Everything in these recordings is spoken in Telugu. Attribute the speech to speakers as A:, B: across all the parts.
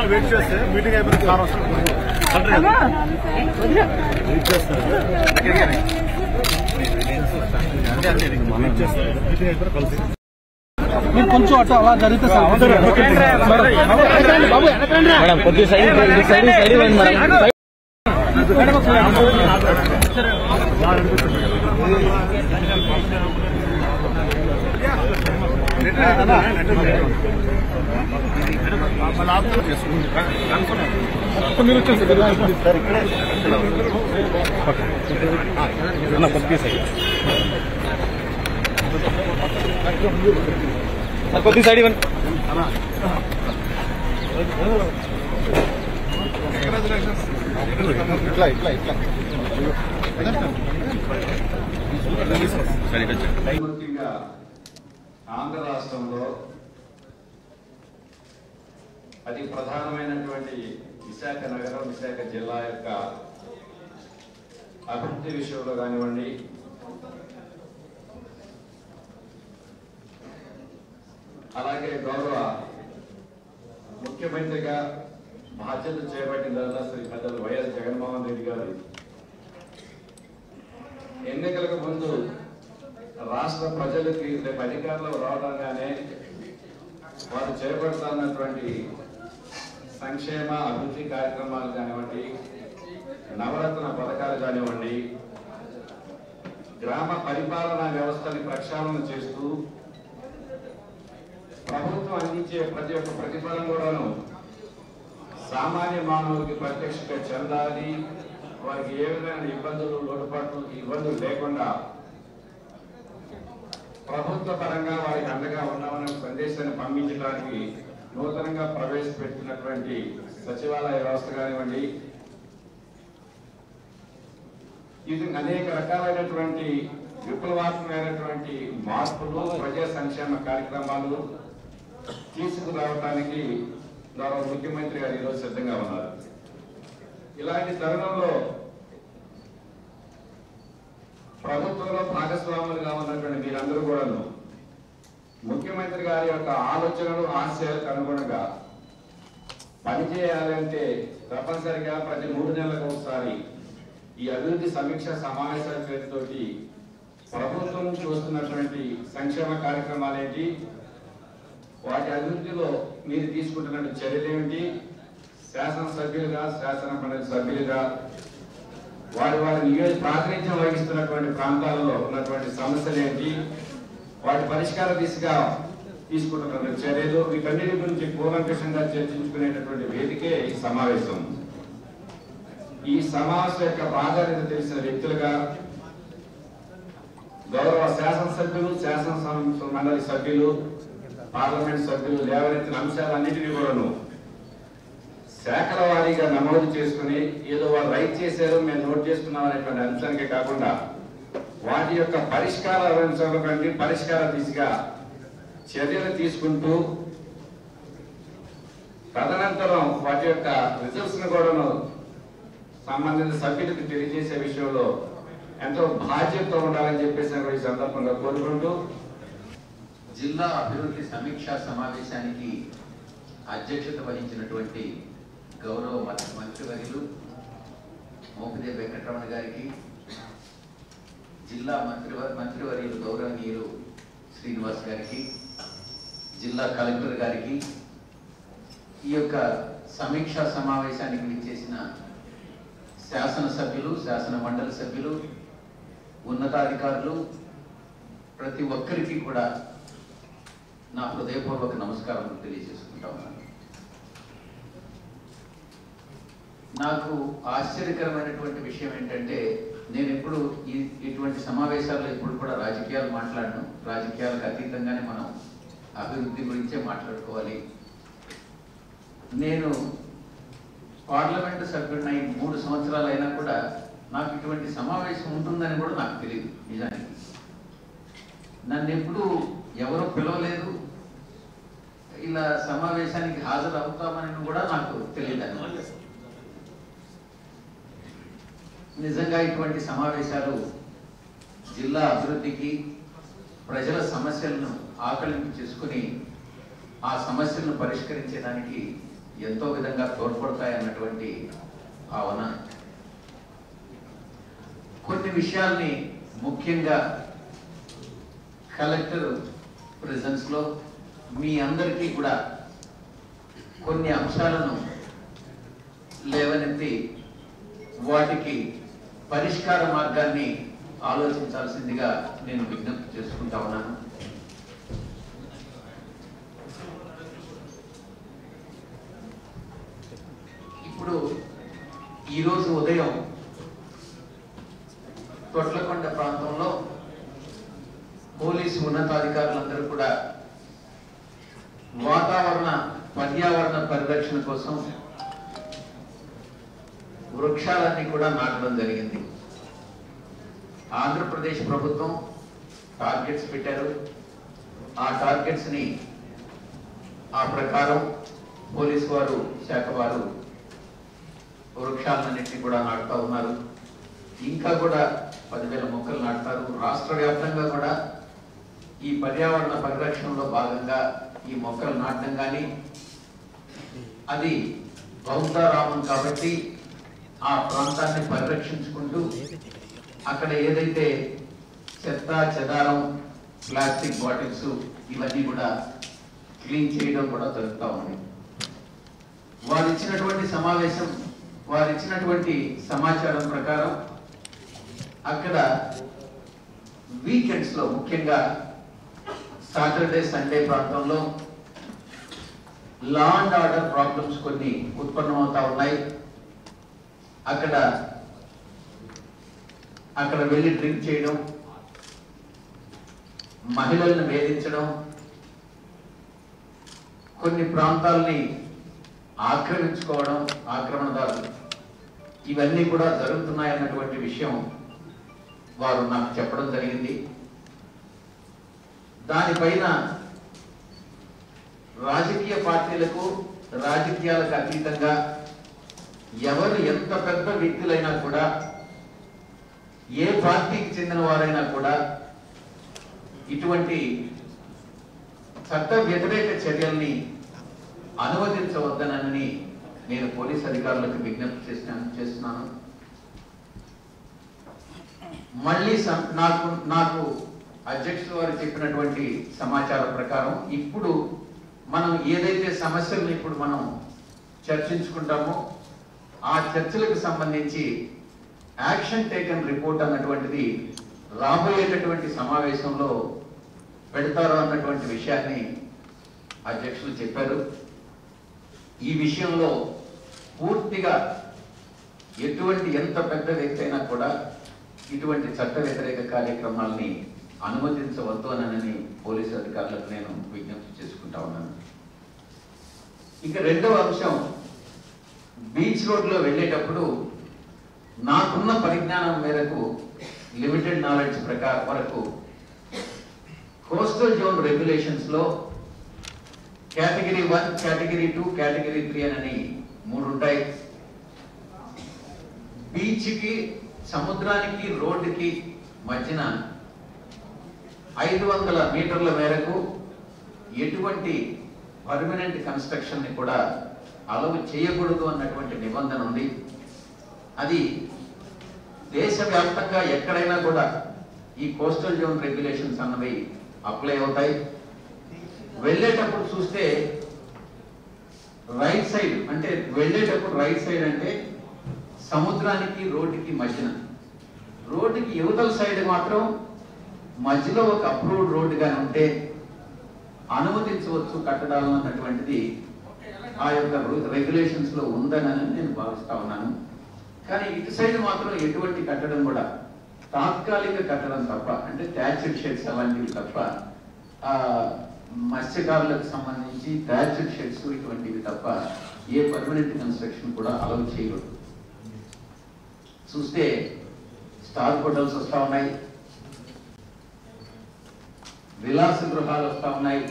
A: నిమిషాలు వెయిట్ చేస్తే మీటింగ్ అయిపోయిన కార్ వస్తుంది వెయిట్ చేస్తారు వెయిట్ చేస్తారు మీటింగ్ అయిపోయిన కలిసి
B: మీరు కొంచెం అటు అలా జరిగితే సార్
C: మేడం కొద్దిగా సైడ్ సైడ్ సైడ్ ఇవ్వండి మేడం
B: మీరు వచ్చేసి
A: సార్ ఇక్కడే అన్న కొద్దిగా సైడ్
C: కొద్దిగా సైడ్ ఇవ్వండి
A: ఇట్లా ఇట్లా ఇట్లా
D: ముఖ్యంగా ఆంధ్ర రాష్ట్రంలో అతి ప్రధానమైనటువంటి విశాఖ నగరం విశాఖ జిల్లా యొక్క అభివృద్ధి విషయంలో కానివ్వండి అలాగే గౌరవ ముఖ్యమంత్రిగా బాధ్యత చేపట్టిన తర్వాత శ్రీ పెద్దలు వైఎస్ జగన్మోహన్ రెడ్డి గారు ఎన్నికలకు ముందు రాష్ట్ర ప్రజలకి రేపు అధికారంలో రావడంగానే వారు చేపడుతున్నటువంటి సంక్షేమ అభివృద్ధి కార్యక్రమాలు కానివ్వండి నవరత్న పథకాలు కానివ్వండి గ్రామ పరిపాలనా వ్యవస్థని ప్రక్షాళన చేస్తూ ప్రభుత్వం అందించే ప్రతి ఒక్క ప్రతిఫలం కూడాను సామాన్య మానవుడికి ప్రత్యక్షంగా చెందాలి వారికి ఏ విధమైన ఇబ్బందులు లోటుపాట్లు ఇబ్బందులు లేకుండా ప్రభుత్వ పరంగా వారికి అండగా ఉన్నామనే ఒక సందేశాన్ని పంపించడానికి నూతనంగా ప్రవేశపెట్టినటువంటి సచివాలయ వ్యవస్థ కానివ్వండి ఇది అనేక రకాలైనటువంటి విప్లవాత్మకమైనటువంటి మార్పులు ప్రజా సంక్షేమ కార్యక్రమాలు తీసుకురావడానికి గౌరవ ముఖ్యమంత్రి గారు ఈరోజు సిద్ధంగా ఉన్నారు ఇలాంటి తరుణంలో ప్రభుత్వంలో భాగస్వాములుగా ఉన్నటువంటి మీరందరూ కూడాను ముఖ్యమంత్రి గారి యొక్క ఆలోచనలు ఆశయాలకు అనుగుణంగా పనిచేయాలంటే తప్పనిసరిగా ప్రతి మూడు నెలలకు ఒకసారి ఈ అభివృద్ధి సమీక్ష సమావేశాల పేరుతోటి ప్రభుత్వం చూస్తున్నటువంటి సంక్షేమ కార్యక్రమాలు ఏంటి వాటి అభివృద్ధిలో మీరు తీసుకుంటున్న చర్యలు ఏమిటి శాసనసభ్యులుగా శాసన మండలి సభ్యులుగా వారి వారి నియోజక ప్రాతినిధ్యం వహిస్తున్నటువంటి ప్రాంతాలలో ఉన్నటువంటి సమస్యలు ఏంటి వాటి పరిష్కార దిశగా తీసుకుంటున్న చర్యలు వీటన్నిటి గురించి కూలంకషంగా చర్చించుకునేటటువంటి వేదికే ఈ సమావేశం ఈ సమావేశం యొక్క ప్రాధాన్యత తెలిసిన వ్యక్తులుగా గౌరవ శాసనసభ్యులు శాసన మండలి సభ్యులు పార్లమెంట్ సభ్యులు లేవనెత్తిన అంశాలన్నింటినీ కూడాను శాఖల వారీగా నమోదు చేసుకుని ఏదో వారు రైట్ చేశారు మేము నోట్ చేసుకున్నాం అనేటువంటి అంశానికే కాకుండా వాటి యొక్క పరిష్కార అంశాల కంటే పరిష్కార దిశగా చర్యలు తీసుకుంటూ తదనంతరం వాటి యొక్క రిజల్ట్స్ ను కూడాను సంబంధిత సభ్యులకు తెలియజేసే విషయంలో ఎంతో బాధ్యత ఉండాలని చెప్పేసి నేను ఈ సందర్భంగా కోరుకుంటూ
E: జిల్లా అభివృద్ధి సమీక్షా సమావేశానికి అధ్యక్షత వహించినటువంటి గౌరవ మంత్రి- మంత్రివర్యులు మోపిదేవి వెంకటరమణ గారికి జిల్లా మంత్రి మంత్రివర్యులు గౌరవనీయులు శ్రీనివాస్ గారికి జిల్లా కలెక్టర్ గారికి ఈ యొక్క సమీక్షా సమావేశానికి విచ్చేసిన శాసనసభ్యులు శాసన మండలి సభ్యులు ఉన్నతాధికారులు ప్రతి ఒక్కరికి కూడా నా హృదయపూర్వక నమస్కారం తెలియజేసుకుంటా ఉన్నాను నాకు ఆశ్చర్యకరమైనటువంటి విషయం ఏంటంటే నేను ఎప్పుడు ఈ ఇటువంటి సమావేశాల్లో ఎప్పుడు కూడా రాజకీయాలు మాట్లాడను రాజకీయాలకు అతీతంగానే మనం అభివృద్ధి గురించే మాట్లాడుకోవాలి నేను పార్లమెంటు సభ్యుడినై మూడు సంవత్సరాలు అయినా కూడా నాకు ఇటువంటి సమావేశం ఉంటుందని కూడా నాకు తెలియదు నిజానికి నన్ను ఎప్పుడు ఎవరు పిలవలేదు ఇలా సమావేశానికి హాజరు అవుతామని కూడా నాకు తెలియదు అన్నమాట నిజంగా ఇటువంటి సమావేశాలు జిల్లా అభివృద్ధికి ప్రజల సమస్యలను ఆకలింపు చేసుకుని ఆ సమస్యలను పరిష్కరించడానికి ఎంతో విధంగా తోడ్పడతాయన్నటువంటి భావన కొన్ని విషయాల్ని ముఖ్యంగా కలెక్టర్ ప్రెజెన్స్ లో మీ అందరికీ కూడా కొన్ని అంశాలను లేవనెత్తి వాటికి పరిష్కార మార్గాన్ని ఆలోచించాల్సిందిగా నేను విజ్ఞప్తి చేసుకుంటా ఉన్నాను ఇప్పుడు ఈరోజు ఉదయం తొట్లకొండ ప్రాంతంలో పోలీసు ఉన్నతాధికారులందరూ కూడా వాతావరణ పర్యావరణ పరిరక్షణ కోసం వృక్షాలన్నీ కూడా నాటడం జరిగింది ఆంధ్రప్రదేశ్ ప్రభుత్వం టార్గెట్స్ పెట్టారు ఆ టార్గెట్స్ ని ఆ ప్రకారం పోలీసు వారు శాఖ వారు వృక్షాలన్నింటినీ కూడా నాటుతా ఉన్నారు ఇంకా కూడా పదివేల మొక్కలు నాటుతారు రాష్ట్ర వ్యాప్తంగా కూడా ఈ పర్యావరణ పరిరక్షణలో భాగంగా ఈ మొక్కలు నాటడం కానీ అది బౌద్ధారామం కాబట్టి ఆ ప్రాంతాన్ని పరిరక్షించుకుంటూ అక్కడ ఏదైతే చెత్త చెదారం ప్లాస్టిక్ బాటిల్స్ ఇవన్నీ కూడా క్లీన్ చేయడం కూడా జరుగుతూ ఉంది వారు ఇచ్చినటువంటి సమావేశం వారు ఇచ్చినటువంటి సమాచారం ప్రకారం అక్కడ వీకెండ్స్ లో ముఖ్యంగా సాటర్డే సండే ప్రాంతంలో లా అండ్ ఆర్డర్ ప్రాబ్లమ్స్ కొన్ని ఉత్పన్నమవుతా ఉన్నాయి అక్కడ అక్కడ వెళ్ళి డ్రింక్ చేయడం మహిళలను వేధించడం కొన్ని ప్రాంతాల్ని ఆక్రమించుకోవడం ఆక్రమణదారులు ఇవన్నీ కూడా జరుగుతున్నాయన్నటువంటి విషయం వారు నాకు చెప్పడం జరిగింది దానిపైన రాజకీయ పార్టీలకు రాజకీయాలకు అతీతంగా ఎవరు ఎంత పెద్ద వ్యక్తులైనా కూడా ఏ పార్టీకి చెందిన వారైనా కూడా ఇటువంటి చట్ట వ్యతిరేక చర్యల్ని అనుమతించవద్దనని నేను పోలీస్ అధికారులకు విజ్ఞప్తి చేసినాను చేస్తున్నాను మళ్ళీ సం- నాకు నాకు అధ్యక్షుల వారు చెప్పినటువంటి సమాచారం ప్రకారం ఇప్పుడు మనం ఏదైతే సమస్యలను ఇప్పుడు మనం చర్చించుకుంటామో ఆ చర్చలకు సంబంధించి యాక్షన్ టేకన్ రిపోర్ట్ అన్నటువంటిది రాబోయేటటువంటి సమావేశంలో పెడతారు అన్నటువంటి విషయాన్ని అధ్యక్షులు చెప్పారు ఈ విషయంలో పూర్తిగా ఎటువంటి ఎంత పెద్ద వ్యక్తి అయినా కూడా ఇటువంటి చట్ట వ్యతిరేక కార్యక్రమాల్ని అనుమతించవద్దు అనని పోలీసు అధికారులకు నేను విజ్ఞప్తి చేసుకుంటా ఉన్నాను ఇక రెండవ అంశం బీచ్ రోడ్ లో వెళ్ళేటప్పుడు నాకున్న పరిజ్ఞానం మేరకు లిమిటెడ్ నాలెడ్జ్ ప్రకారం వరకు కోస్టల్ జోన్ రెగ్యులేషన్స్ లో category one category two category three అని మూడు ఉంటాయి బీచ్ కి సముద్రానికి రోడ్డుకి మధ్యన ఐదు వందల మీటర్ల మేరకు ఎటువంటి పర్మనెంట్ కన్స్ట్రక్షన్ ని కూడా అలవు చేయకూడదు అన్నటువంటి నిబంధన ఉంది అది దేశవ్యాప్తంగా ఎక్కడైనా కూడా ఈ కోస్టల్ జోన్ రెగ్యులేషన్స్ అన్నవి అప్లై అవుతాయి వెళ్ళేటప్పుడు చూస్తే రైట్ సైడ్ అంటే వెళ్ళేటప్పుడు రైట్ సైడ్ అంటే సముద్రానికి రోడ్డుకి మధ్యన రోడ్డుకి యువతల సైడ్ మాత్రం మధ్యలో ఒక అప్రూవ్డ్ రోడ్డుగా ఉంటే అనుమతించవచ్చు కట్టడాలు అన్నటువంటిది ఆ యొక్క రెగ్యులేషన్స్ లో ఉందని నేను భావిస్తా ఉన్నాను కానీ ఇటు సైడ్ మాత్రం ఎటువంటి కట్టడం కూడా తాత్కాలిక కట్టడం తప్ప అంటే ట్యాచ్డ్ షెడ్స్ అలాంటివి తప్ప ఆ మత్స్యకారులకు సంబంధించి ట్యాచ్డ్ షెడ్స్ ఇటువంటివి తప్ప ఏ పర్మనెంట్ కన్స్ట్రక్షన్ కూడా అలౌ చేయకూడదు చూస్తే స్టార్ హోటల్స్ వస్తా ఉన్నాయి విలాస గృహాలు వస్తా ఉన్నాయి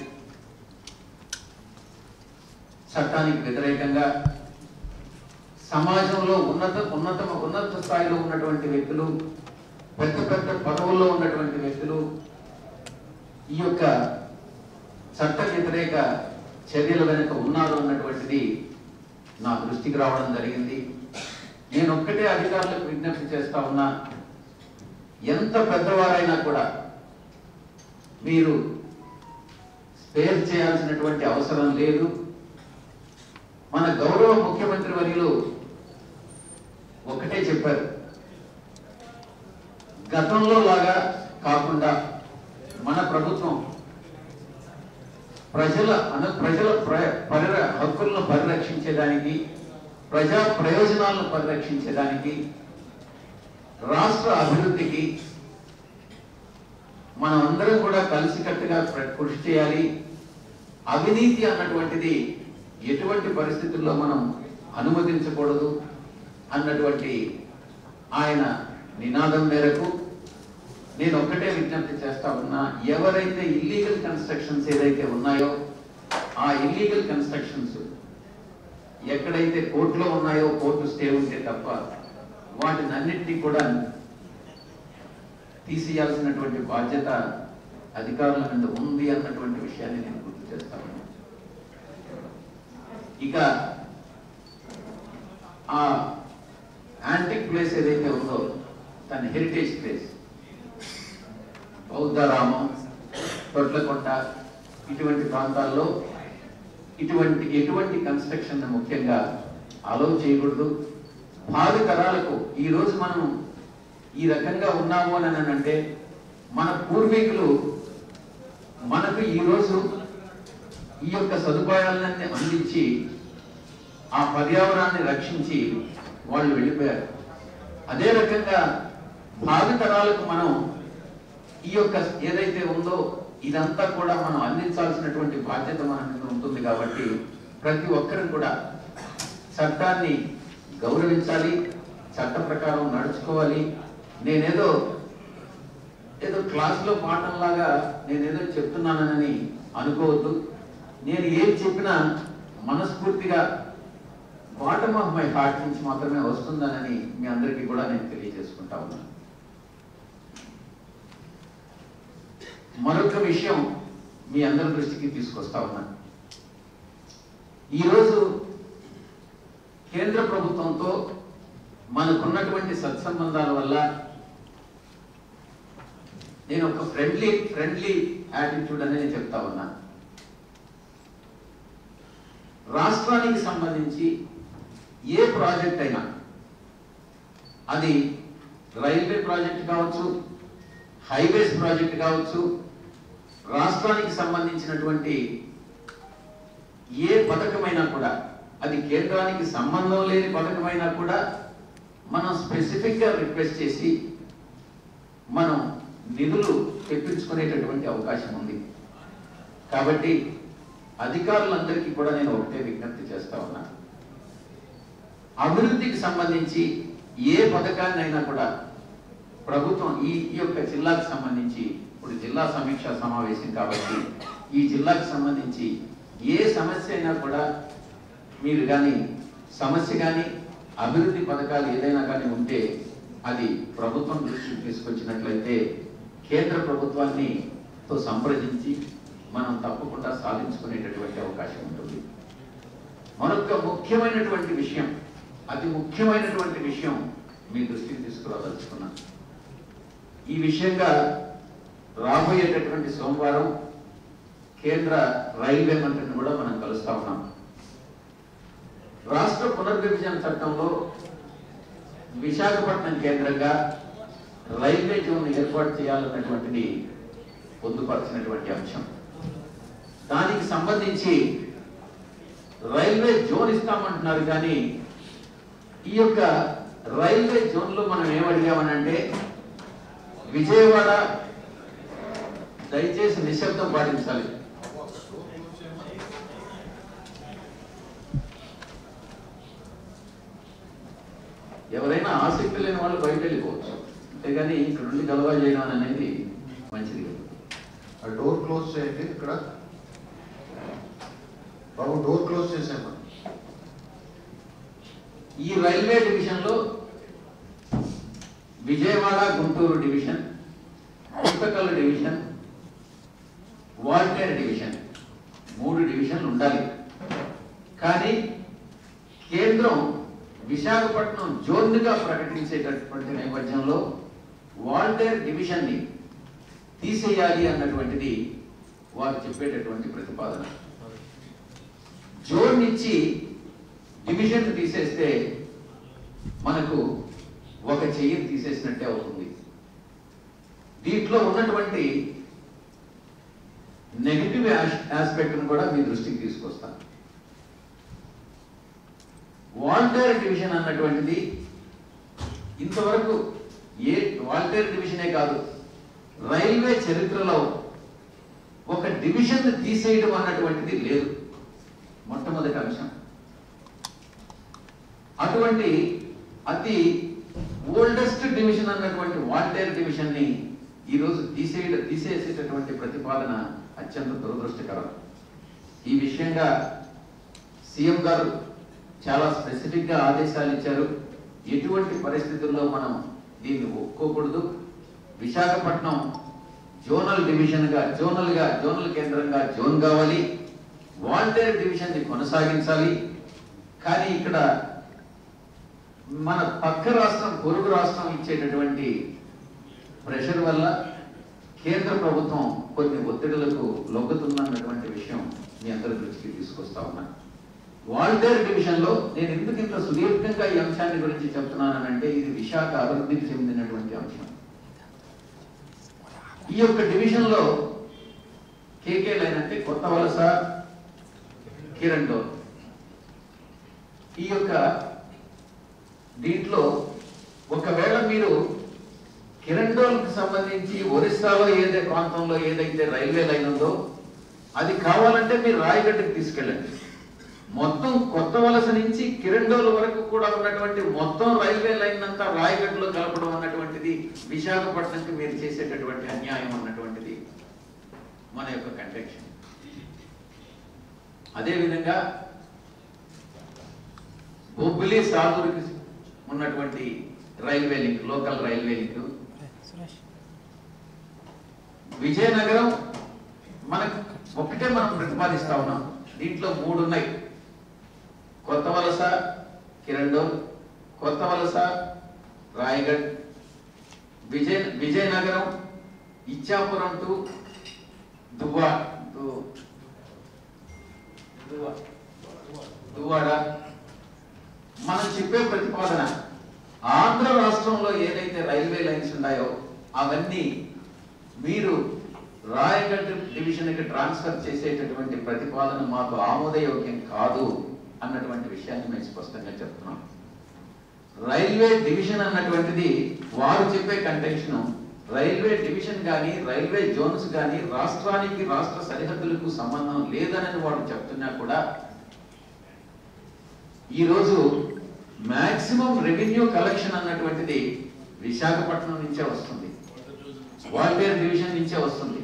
E: చట్టానికి వ్యతిరేకంగా సమాజంలో ఉన్నత ఉన్నత ఉన్నత స్థాయిలో ఉన్నటువంటి వ్యక్తులు పెద్ద పెద్ద పదవుల్లో ఉన్నటువంటి వ్యక్తులు ఈ యొక్క చట్ట వ్యతిరేక చర్యల వెనుక ఉన్నారు అన్నటువంటిది నా దృష్టికి రావడం జరిగింది నేను ఒక్కటే అధికారులకు విజ్ఞప్తి చేస్తా ఉన్నా ఎంత పెద్దవారైనా కూడా మీరు స్పేర్ చేయాల్సినటువంటి అవసరం లేదు మన గౌరవ ముఖ్యమంత్రి వర్యులు ఒకటే చెప్పారు గతంలో లాగా కాకుండా మన ప్రభుత్వం ప్రజల అన ప్రజల ప్ర- పరిర హక్కులను పరిరక్షించేదానికి ప్రజా ప్రయోజనాలను పరిరక్షించేదానికి రాష్ట్ర అభివృద్ధికి మనం అందరం కూడా కలిసికట్టుగా ప్ర- కృషి చేయాలి అవినీతి అన్నటువంటిది ఎటువంటి పరిస్థితుల్లో మనం అనుమతించకూడదు అన్నటువంటి ఆయన నినాదం మేరకు నేను ఒక్కటే విజ్ఞప్తి చేస్తా ఉన్నా ఎవరైతే ఇల్లీగల్ కన్స్ట్రక్షన్స్ ఏదైతే ఉన్నాయో ఆ ఇల్లీగల్ కన్స్ట్రక్షన్స్ ఎక్కడైతే కోర్టులో ఉన్నాయో కోర్టు స్టే ఉంటే తప్ప వాటిని అన్నింటినీ కూడా తీసేయాల్సినటువంటి బాధ్యత అధికారుల మీద ఉంది అన్నటువంటి విషయాన్ని నేను గుర్తు చేస్తా ఉన్నాను ఇక ఆ యాంటిక్ ప్లేస్ ఏదైతే ఉందో తన హెరిటేజ్ ప్లేస్ బౌద్ధరామం తొట్లకొండ ఇటువంటి ప్రాంతాల్లో ఇటువంటి ఎటువంటి కన్స్ట్రక్షన్ ముఖ్యంగా అలౌ చేయకూడదు భావి తరాలకు ఈ రోజు మనం ఈ రకంగా ఉన్నాము అని అంటే మన పూర్వీకులు మనకు ఈ రోజు ఈ యొక్క సదుపాయాలన్నీ అందించి ఆ పర్యావరణాన్ని రక్షించి వాళ్ళు వెళ్ళిపోయారు అదే రకంగా భావి తరాలకు మనం ఈ యొక్క ఏదైతే ఉందో ఇదంతా కూడా మనం అందించాల్సినటువంటి బాధ్యత మన మీద ఉంటుంది కాబట్టి ప్రతి ఒక్కరు కూడా చట్టాన్ని గౌరవించాలి చట్ట ప్రకారం నడుచుకోవాలి నేనేదో ఏదో క్లాసులో పాఠంలాగా నేనేదో చెప్తున్నానని అనుకోవద్దు నేను ఏం చెప్పినా మనస్ఫూర్తిగా బాటమ్ ఆఫ్ మై హార్ట్ నుంచి మాత్రమే వస్తుందనని మీ అందరికీ కూడా నేను తెలియజేసుకుంటా ఉన్నాను మరొక విషయం మీ అందరి దృష్టికి తీసుకొస్తా ఉన్నాను ఈరోజు కేంద్ర ప్రభుత్వంతో మనకున్నటువంటి సత్సంబంధాల వల్ల నేను ఒక ఫ్రెండ్లీ ఫ్రెండ్లీ యాటిట్యూడ్ అనేది చెప్తా ఉన్నా రాష్ట్రానికి సంబంధించి ఏ ప్రాజెక్ట్ అయినా అది రైల్వే ప్రాజెక్ట్ కావచ్చు హైవేస్ ప్రాజెక్ట్ కావచ్చు రాష్ట్రానికి సంబంధించినటువంటి ఏ పథకమైనా కూడా అది కేంద్రానికి సంబంధం లేని పథకమైనా కూడా మనం స్పెసిఫిక్ గా రిక్వెస్ట్ చేసి మనం నిధులు తెప్పించుకునేటటువంటి అవకాశం ఉంది కాబట్టి అధికారులందరికీ కూడా నేను ఒకటే విజ్ఞప్తి చేస్తా ఉన్నా అభివృద్ధికి సంబంధించి ఏ పథకాన్ని అయినా కూడా ప్రభుత్వం ఈ ఈ యొక్క జిల్లాకు సంబంధించి ఇప్పుడు జిల్లా సమీక్ష సమావేశం కాబట్టి ఈ జిల్లాకు సంబంధించి ఏ సమస్య అయినా కూడా మీరు కానీ సమస్య కానీ అభివృద్ధి పథకాలు ఏదైనా కానీ ఉంటే అది ప్రభుత్వం దృష్టికి తీసుకొచ్చినట్లయితే కేంద్ర ప్రభుత్వాన్ని తో సంప్రదించి మనం తప్పకుండా సాధించుకునేటటువంటి అవకాశం ఉంటుంది మరొక ముఖ్యమైనటువంటి విషయం అతి ముఖ్యమైనటువంటి విషయం మీ దృష్టికి తీసుకురాదలుచుకున్నాను ఈ విషయంగా రాబోయేటటువంటి సోమవారం కేంద్ర రైల్వే మంత్రిని కూడా మనం కలుస్తా ఉన్నాం రాష్ట్ర పునర్విభజన చట్టంలో విశాఖపట్నం కేంద్రంగా రైల్వే జోన్ ఏర్పాటు చేయాలన్నటువంటిది పొందుపరిచినటువంటి అంశం దానికి సంబంధించి రైల్వే జోన్ ఇస్తామంటున్నారు కానీ ఈ యొక్క రైల్వే జోన్ లో మనం ఏమడిగామనంటే విజయవాడ దయచేసి నిశ్శబ్దం పాటించాలి ఎవరైనా ఆసక్తి లేని వాళ్ళు బయట వెళ్ళిపోవచ్చు అంతేగాని ఇక్కడ నుండి గలవా చేయడం అనేది మంచిది కాదు.
A: ఆ డోర్ క్లోజ్ చేయండి ఇక్కడ బాబు డోర్ క్లోజ్ చేసేయమ్మా
E: ఈ రైల్వే డివిజన్ లో విజయవాడ గుంటూరు డివిజన్ పుస్తకాల డివిజన్ వాల్టేర్ డివిజన్ మూడు డివిజన్లు ఉండాలి కానీ కేంద్రం విశాఖపట్నం జోన్గా ప్రకటించేటటువంటి నేపథ్యంలో వాల్టేర్ డివిజన్ని తీసేయాలి అన్నటువంటిది వారు చెప్పేటటువంటి ప్రతిపాదన జోన్ నుంచి డివిజన్ తీసేస్తే మనకు ఒక చెయ్యిని తీసేసినట్టే అవుతుంది దీంట్లో ఉన్నటువంటి నెగిటివ్ ఆస్పెక్ట్ను కూడా మీ దృష్టికి తీసుకొస్తాను వాల్టేర్ డివిజన్ అన్నటువంటిది ఇంతవరకు ఏ వాల్టేర్ డివిజనే కాదు రైల్వే చరిత్రలో ఒక డివిజన్ తీసేయడం అన్నటువంటిది లేదు మొట్టమొదటి అంశం అటువంటి అతి ఓల్డెస్ట్ డివిజన్ అన్నటువంటి వాల్టేర్ డివిజన్ ని ఈరోజు తీసేయ తీసేసేటటువంటి ప్రతిపాదన అత్యంత దురదృష్టకరం ఈ విషయంగా సీఎం గారు చాలా స్పెసిఫిక్ గా ఆదేశాలు ఇచ్చారు ఎటువంటి పరిస్థితుల్లో మనం దీన్ని ఒప్పుకోకూడదు విశాఖపట్నం జోనల్ డివిజన్ గా జోనల్ గా జోనల్ కేంద్రంగా జోన్ కావాలి వాల్టేర్ డివిజన్ ని కొనసాగించాలి కానీ ఇక్కడ మన పక్క రాష్ట్రం పొరుగు రాష్ట్రం ఇచ్చేటటువంటి ప్రెషర్ వల్ల కేంద్ర ప్రభుత్వం కొన్ని ఒత్తిడులకు లొంగుతుందన్నటువంటి విషయం మీ అందరి దృష్టికి తీసుకొస్తా ఉన్నా వాల్టేర్ డివిజన్ లో నేను ఎందుకు ఇంత సుదీర్ఘంగా ఈ అంశాన్ని గురించి చెప్తున్నానంటే ఇది విశాఖ అభివృద్ధికి చెందినటువంటి అంశం ఈ యొక్క డివిజన్ లో కేకే లైన్ అంటే కొత్త వలస కిరణ్ డోర్ ఈ యొక్క దీంట్లో ఒకవేళ మీరు కిరండోల్కి సంబంధించి ఒరిస్సాలో ఏదే ప్రాంతంలో ఏదైతే రైల్వే లైన్ ఉందో అది కావాలంటే మీరు రాయగడ్డకి తీసుకెళ్ళండి మొత్తం కొత్త వలస నుంచి కిరండోల్ వరకు కూడా ఉన్నటువంటి మొత్తం రైల్వే లైన్ అంతా రాయగడ్డలో కలపడం అన్నటువంటిది విశాఖపట్నంకి మీరు చేసేటటువంటి అన్యాయం అన్నటువంటిది మన యొక్క కంటెక్షన్ అదేవిధంగా బొబ్బిలి సాగూరుకి ఉన్నటువంటి railway link local railway link Vizianagaram మనకు ఒకటే మనం ప్రతిపాదిస్తా ఉన్నాం దీంట్లో మూడు ఉన్నాయి కొత్త వలస కిరండోల్ కొత్త వలస రాయగఢ్ విజయ విజయనగరం ఇచ్చాపురం టు దువ్వా దు- దువ్వా దువ్వాడ మనం చెప్పే ప్రతిపాదన ఆంధ్ర రాష్ట్రంలో ఏదైతే రైల్వే లైన్స్ ఉన్నాయో అవన్నీ మీరు రాయగఢ్ డివిజన్కి ట్రాన్స్ఫర్ చేసేటటువంటి ప్రతిపాదన మాకు ఆమోదయోగ్యం కాదు అన్నటువంటి విషయాన్ని మేము స్పష్టంగా చెప్తున్నాం రైల్వే డివిజన్ అన్నటువంటిది వారు చెప్పే కంటెన్షన్ రైల్వే డివిజన్ కానీ రైల్వే జోన్స్ కానీ రాష్ట్రానికి రాష్ట్ర సరిహద్దులకు సంబంధం లేదని వారు చెప్తున్నా కూడా ఈరోజు మాక్సిమం రెవెన్యూ కలెక్షన్ అన్నటువంటిది విశాఖపట్నం నుంచే వస్తుంది వాల్టేర్ డివిజన్ నుంచే వస్తుంది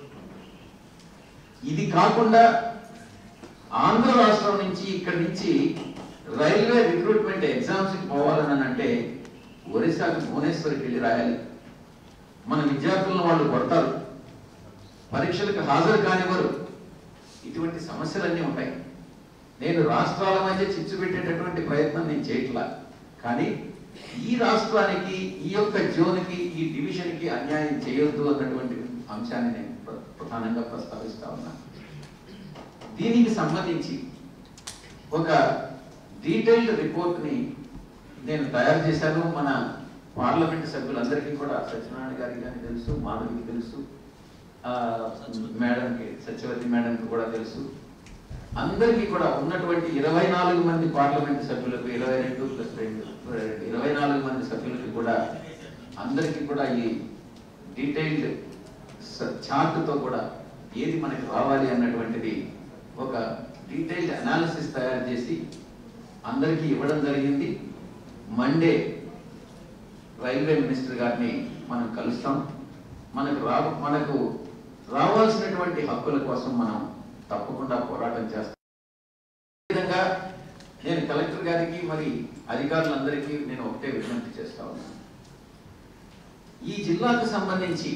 E: ఇది కాకుండా ఆంధ్ర రాష్ట్రం నుంచి ఇక్కడి నుంచి రైల్వే రిక్రూట్మెంట్ ఎగ్జామ్స్ కి పోవాలని అంటే ఒరిస్సాకి భువనేశ్వర్కి వెళ్ళి రాయాలి మన విద్యార్థులను వాళ్ళు కొడతారు పరీక్షలకు హాజరు కానివ్వరు ఇటువంటి సమస్యలన్నీ ఉంటాయి నేను రాష్ట్రాల మధ్య చిచ్చు పెట్టేటటువంటి ప్రయత్నం నేను చేయట్లా కానీ ఈ రాష్ట్రానికి ఈ యొక్క జోన్కి ఈ డివిజన్కి అన్యాయం చేయొద్దు అన్నటువంటి అంశాన్ని నేను ప్ర- ప్రధానంగా ప్రస్తావిస్తా ఉన్నా దీనికి సంబంధించి ఒక డీటెయిల్డ్ రిపోర్ట్ని నేను తయారు చేశాను మన పార్లమెంట్ సభ్యులందరికీ కూడా సత్యనారాయణ గారికి కానీ తెలుసు మాధవికి తెలుసు ఆ, మేడంకి సత్యవతి మేడంకి కూడా తెలుసు అందరికీ కూడా ఉన్నటువంటి ఇరవై నాలుగు మంది పార్లమెంట్ సభ్యులకు ఇరవై రెండు ప్లస్ రెండు ఇరవై నాలుగు మంది సభ్యులకి కూడా అందరికీ కూడా ఈ డీటెయిల్డ్ చార్ట్తో కూడా ఏది మనకి రావాలి అన్నటువంటిది ఒక డీటెయిల్డ్ అనాలిసిస్ తయారు చేసి అందరికీ ఇవ్వడం జరిగింది మండే రైల్వే మినిస్టర్ గారిని మనం కలుస్తాం మనకు రా మనకు రావాల్సినటువంటి హక్కుల కోసం మనం తప్పకుండా పోరాటం చేస్తాం ఈ విధంగా నేను కలెక్టర్ గారికి మరి అధికారులందరికీ నేను ఒకటే విజ్ఞప్తి చేస్తా ఉన్నాను ఈ జిల్లాకు సంబంధించి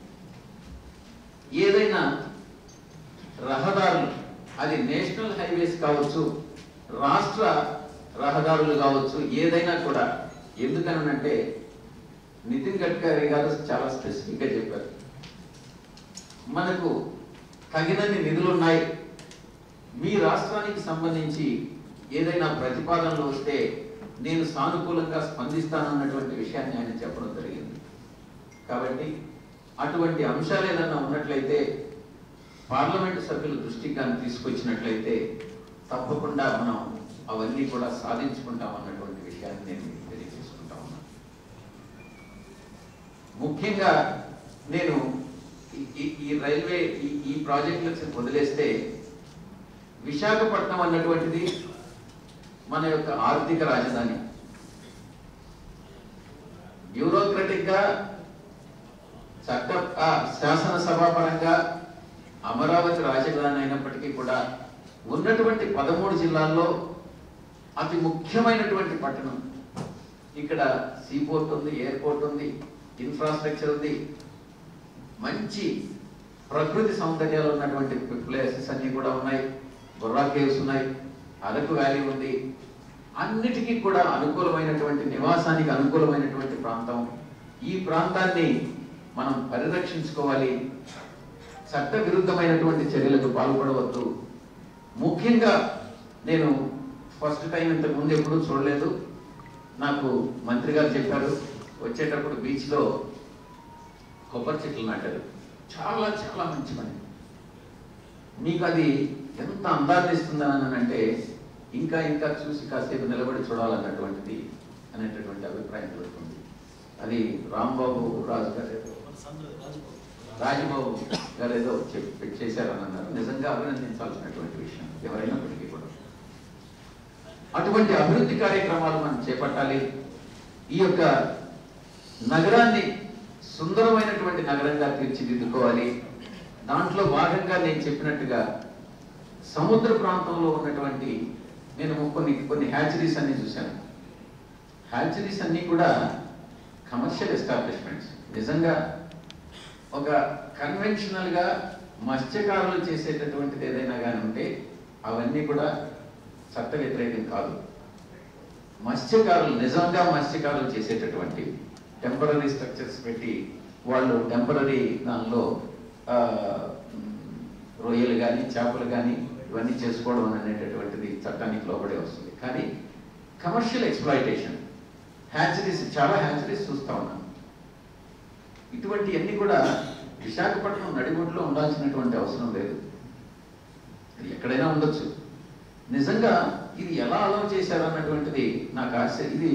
E: ఏదైనా రహదారులు అది నేషనల్ హైవేస్ కావచ్చు రాష్ట్ర రహదారులు కావచ్చు ఏదైనా కూడా ఎందుకనంటే నితిన్ గడ్కరీ గారు చాలా స్పెసిఫిక్ గా చెప్పారు మనకు తగినన్ని నిధులు ఉన్నాయి మీ రాష్ట్రానికి సంబంధించి ఏదైనా ప్రతిపాదనలు వస్తే నేను సానుకూలంగా స్పందిస్తానన్నటువంటి విషయాన్ని ఆయన చెప్పడం జరిగింది కాబట్టి అటువంటి అంశాలు ఏదన్నా ఉన్నట్లయితే పార్లమెంటు సభ్యుల దృష్టికి కానీ తీసుకొచ్చినట్లయితే తప్పకుండా మనం అవన్నీ కూడా సాధించుకుంటాం అన్నటువంటి విషయాన్ని నేను మీకు తెలియజేసుకుంటా ఉన్నాను ముఖ్యంగా నేను ఈ- ఈ- ఈ రైల్వే ఈ- ఈ ప్రాజెక్టులకు వదిలేస్తే విశాఖపట్నం అన్నటువంటిది మన యొక్క ఆర్థిక రాజధాని బ్యూరోక్రటిక్ గా చట్ట ఆ, శాసనసభాపరంగా అమరావతి రాజధాని అయినప్పటికీ కూడా ఉన్నటువంటి పదమూడు జిల్లాల్లో అతి ముఖ్యమైనటువంటి పట్టణం ఇక్కడ సీపోర్ట్ ఉంది ఎయిర్పోర్ట్ ఉంది ఇన్ఫ్రాస్ట్రక్చర్ ఉంది మంచి ప్రకృతి సౌందర్యాలు ఉన్నటువంటి ప్లేసెస్ అన్ని కూడా ఉన్నాయి బొర్రా కేవ్స్ ఉన్నాయి అరకు వ్యాలీ ఉంది అన్నిటికీ కూడా అనుకూలమైనటువంటి నివాసానికి అనుకూలమైనటువంటి ప్రాంతం ఈ ప్రాంతాన్ని మనం పరిరక్షించుకోవాలి చట్ట విరుద్ధమైనటువంటి చర్యలకు పాల్పడవద్దు ముఖ్యంగా నేను ఫస్ట్ టైం ఇంతకు ముందు ఎప్పుడూ చూడలేదు నాకు మంత్రి గారు చెప్పారు వచ్చేటప్పుడు బీచ్లో కొబ్బరి చెట్లు నాటారు చాలా చాలా మంచి పని మీకు అది ఎంత అందాన్ని ఇస్తుందని అంటే ఇంకా ఇంకా చూసి కాసేపు నిలబడి చూడాలన్నటువంటిది అనేటటువంటి అభిప్రాయం కలుగుతుంది అది రాంబాబు రాజు గారు ఏదో రాజబాబు గారు ఏదో చెప్పి చేశారని అన్నారు నిజంగా అభినందించాల్సినటువంటి విషయం ఎవరైనప్పటికీ కూడా అటువంటి అభివృద్ధి కార్యక్రమాలు మనం చేపట్టాలి ఈ యొక్క నగరాన్ని సుందరమైనటువంటి నగరంగా తీర్చిదిద్దుకోవాలి దాంట్లో భాగంగా నేను చెప్పినట్టుగా సముద్ర ప్రాంతంలో ఉన్నటువంటి నేను కొన్ని కొన్ని హ్యాచరీస్ అన్ని చూశాను హ్యాచరీస్ అన్ని కూడా కమర్షియల్ ఎస్టాబ్లిష్మెంట్స్ నిజంగా ఒక కన్వెన్షనల్ గా మత్స్యకారులు చేసేటటువంటిది ఏదైనా కానీ ఉంటే అవన్నీ కూడా చట్ట వ్యతిరేకం కాదు మత్స్యకారులు నిజంగా మత్స్యకారులు చేసేటటువంటి టెంపరీ స్ట్రక్చర్స్ పెట్టి వాళ్ళు టెంపరీ దానిలో ఆ, మ్, రొయ్యలు కానీ చేపలు కానీ ఇవన్నీ చేసుకోవడం అనేటటువంటిది చట్టానికి లోబడే వస్తుంది కానీ కమర్షియల్ ఎక్స్ప్లాయిటేషన్ హ్యాచరీస్ చాలా హ్యాచరీస్ చూస్తా ఉన్నాం ఇటువంటి అన్ని కూడా విశాఖపట్నం నడిబొడ్లో ఉండాల్సినటువంటి అవసరం లేదు అది ఎక్కడైనా ఉండొచ్చు నిజంగా ఇది ఎలా అలౌ చేశారు అన్నటువంటిది నాకు ఆశ ఇది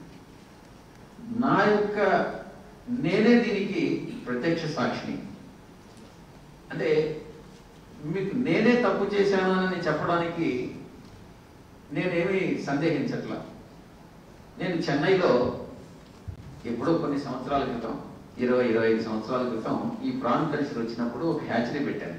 E: నా యొక్క నేనే దీనికి ప్రత్యక్ష సాక్షిని అంటే మీకు నేనే తప్పు చేశాను అని చెప్పడానికి నేనేమి సందేహించట్లా నేను చెన్నైలో ఎప్పుడో కొన్ని సంవత్సరాల క్రితం ఇరవై ఇరవై ఐదు సంవత్సరాల క్రితం ఈ ప్రాన్ కల్చర్ వచ్చినప్పుడు ఒక హ్యాచరీ పెట్టాను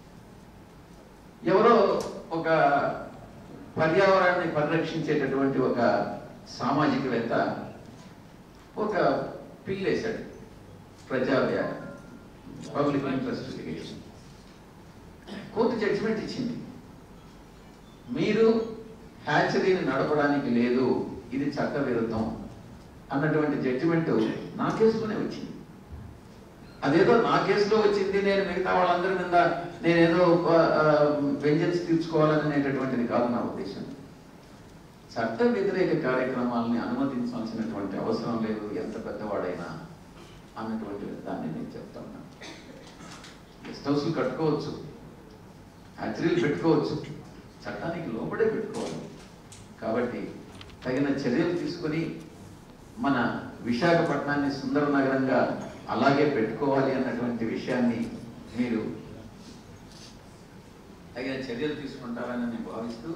E: ఎవరో ఒక పర్యావరణాన్ని పరిరక్షించేటటువంటి ఒక సామాజికవేత్త ఒక పిల్ వేశాడు ప్రజా public interest litigation court judgment ఇచ్చింది మీరు హ్యాచరీని నడపడానికి లేదు ఇది చట్ట విరుద్ధం అన్నటువంటి జడ్జిమెంట్ నా కేసులోనే వచ్చింది అదేదో నా కేసులో వచ్చింది నేను మిగతా వాళ్ళందరి మీద నేనేదో వెంజన్స్ తీర్చుకోవాలనేటటువంటిది కాదు నా ఉద్దేశం చట్ట వ్యతిరేక కార్యక్రమాలని అనుమతించాల్సినటువంటి అవసరం లేదు ఎంత పెద్దవాడైనా అన్నటువంటి దాన్ని నేను చెప్తా ఉన్నాను గెస్ట్ హౌస్లు కట్టుకోవచ్చు హ్యాచరీలు పెట్టుకోవచ్చు చట్టానికి లోబడే పెట్టుకోవాలి కాబట్టి తగిన చర్యలు తీసుకొని మన విశాఖపట్నాన్ని సుందర నగరంగా అలాగే పెట్టుకోవాలి అన్నటువంటి విషయాన్ని మీరు తగిన చర్యలు తీసుకుంటారని నేను భావిస్తూ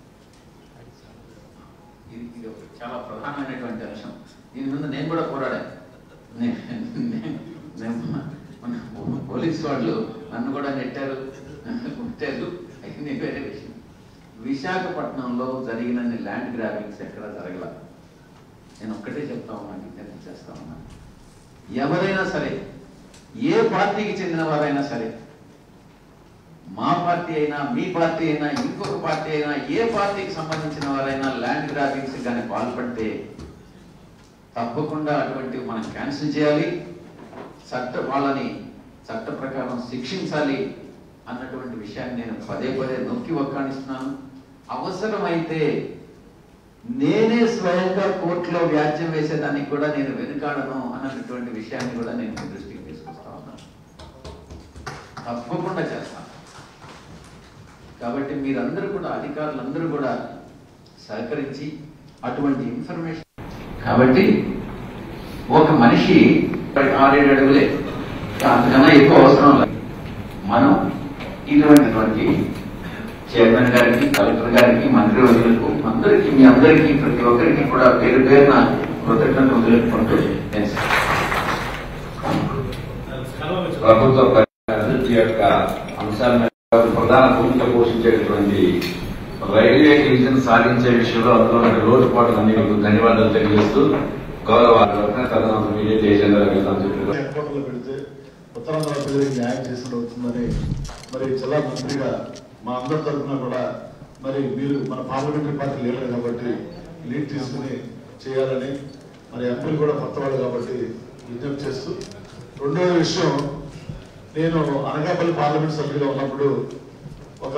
E: ఇది ఇది ఒక చాలా ప్రధానమైనటువంటి అంశం దీని మీద నేను కూడా పోరాడాను నే- నే- నేను మన పోలీస్ వాళ్ళు నన్ను కూడా నెట్టారు కొట్టారు అయింది వేరే విషయం విశాఖపట్నంలో జరిగినన్ని ల్యాండ్ గ్రాబింగ్స్ ఎక్కడ జరగల నేను ఒక్కటే చెప్తా ఉన్నాను విజ్ఞప్తి చేస్తా ఉన్నాను ఎవరైనా సరే ఏ పార్టీకి చెందిన వారైనా సరే మా పార్టీ అయినా మీ పార్టీ అయినా ఇంకొక పార్టీ అయినా ఏ పార్టీకి సంబంధించిన వారైనా ల్యాండ్ గ్రాబింగ్స్ కానీ పాల్పడితే తప్పకుండా అటువంటివి మనం క్యాన్సిల్ చేయాలి చట్ట వాళ్ళని చట్ట ప్రకారం శిక్షించాలి అన్నటువంటి విషయాన్ని నేను పదే పదే నొక్కి ఒక్కాణిస్తున్నాను అవసరమైతే నేనే స్వయంగా కోర్టులో వ్యాజ్యం వేసేదానికి కూడా నేను వెనుకాడను అన్నటువంటి విషయాన్ని కూడా నేను మీ దృష్టికి తీసుకొస్తా ఉన్నాను తప్పకుండా చేస్తాను కాబట్టి మీరందరూ కూడా అధికారులందరూ కూడా సహకరించి అటువంటి ఇన్ఫర్మేషన్ కాబట్టి ఒక మనిషి ఆరేడు అడుగులే అంతకన్నా ఎక్కువ అవసరం లేదు మనం ఇటువంటిటువంటి చైర్మన్ గారికి కలెక్టర్ గారికి మంత్రి వర్యులకు అందరికీ మీ అందరికీ ప్రతి ఒక్కరికి కూడా పేరు పేరున కృతజ్ఞతలు తెలుపుకుంటూ నేను
F: ప్రభుత్వ అభివృద్ధి యొక్క అంశాల మీద ప్రధాన భూమిక పోషించేటటువంటి రైల్వే డివిజన్ సాధించే విషయంలో అందులో ఉన్న లోటుపాట్లన్నీ మీకు ధన్యవాదాలు తెలియజేస్తూ గౌరవ తదనంతరం మీడియా జయచంద్ర గారు
A: హెడ్క్వార్టర్లో పెడితే ఉత్తరాంధ్ర ప్రజలకు న్యాయం చేసినట్టు అవుతుందని మరి జిల్లా మంత్రిగా మా అందరి తరఫున కూడా మరి మీరు మన పార్లమెంటరీ పార్టీ లీడర్ కాబట్టి లీడ్ తీసుకుని చేయాలని మరి ఎంపీలు కూడా కొత్త వాళ్ళు కాబట్టి విజ్ఞప్తి చేస్తూ రెండో విషయం నేను అనకాపల్లి పార్లమెంట్ సభ్యుగా ఉన్నప్పుడు ఒక